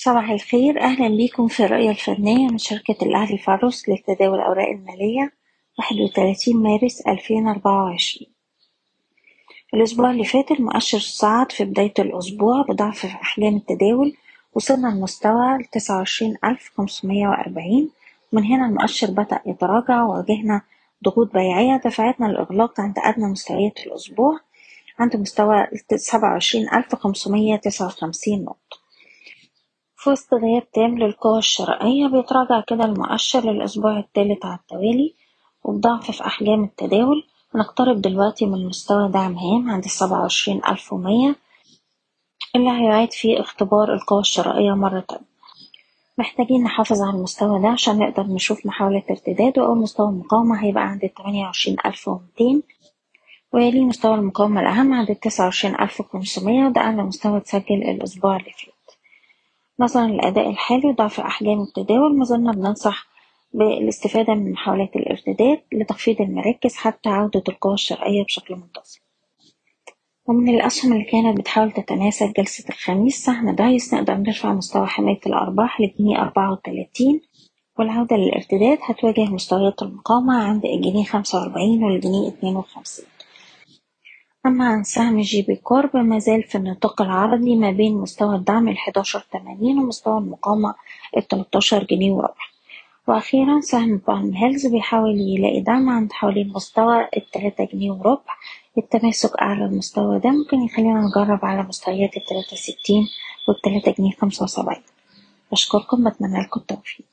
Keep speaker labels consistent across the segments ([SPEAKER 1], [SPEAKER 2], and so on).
[SPEAKER 1] صباح الخير أهلا بيكم في الرؤية الفنية من شركة الأهلي فاروس لتداول الأوراق المالية واحد وتلاتين مارس ألفين أربعة وعشرين الأسبوع اللي فات المؤشر صعد في بداية الأسبوع بضعف في أحجام التداول وصلنا لمستوى تسعة وعشرين ألف خمسمية وأربعين من هنا المؤشر بدأ يتراجع وواجهنا ضغوط بيعية دفعتنا للإغلاق عند أدنى مستويات الأسبوع عند مستوى سبعة وعشرين ألف خمسمية تسعة وخمسين نقطة في وسط غياب تام للقوى الشرائية بيتراجع كده المؤشر للأسبوع الثالث على التوالي وبضعف في أحجام التداول نقترب دلوقتي من مستوى دعم هام عند السبعة وعشرين ألف ومية اللي هيعيد فيه اختبار القوى الشرائية مرة تانية محتاجين نحافظ على المستوى ده عشان نقدر نشوف محاولة ارتداد وأول مستوى المقاومة هيبقى عند التمانية وعشرين ألف ومتين ويليه مستوى المقاومة الأهم عند التسعة وعشرين ألف وخمسمية وده أعلى مستوى اتسجل الأسبوع اللي فات نظرا للأداء الحالي وضعف أحجام التداول مازلنا بننصح بالاستفادة من محاولات الارتداد لتخفيض المراكز حتى عودة القوى الشرائية بشكل منتظم ومن الأسهم اللي كانت بتحاول تتماسك جلسة الخميس سهم دايس نقدر نرفع مستوى حماية الأرباح لجنيه أربعة وتلاتين والعودة للارتداد هتواجه مستويات المقاومة عند الجنيه خمسة وأربعين والجنيه اتنين وخمسين أما عن سهم جي بي كورب مازال في النطاق العرضي ما بين مستوى الدعم الحداشر تمانين ومستوى المقاومة التلاتاشر جنيه وربع وأخيرا سهم بالم هيلز بيحاول يلاقي دعم عند حوالي مستوى التلاتة جنيه وربع التماسك أعلى المستوى ده ممكن يخلينا نجرب على مستويات التلاتة ستين والتلاتة جنيه خمسة وسبعين بشكركم بتمنى لكم التوفيق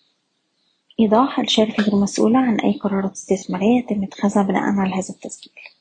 [SPEAKER 1] إيضاح الشركة غير مسؤولة عن أي قرارات استثمارية يتم اتخاذها بناء على هذا التسجيل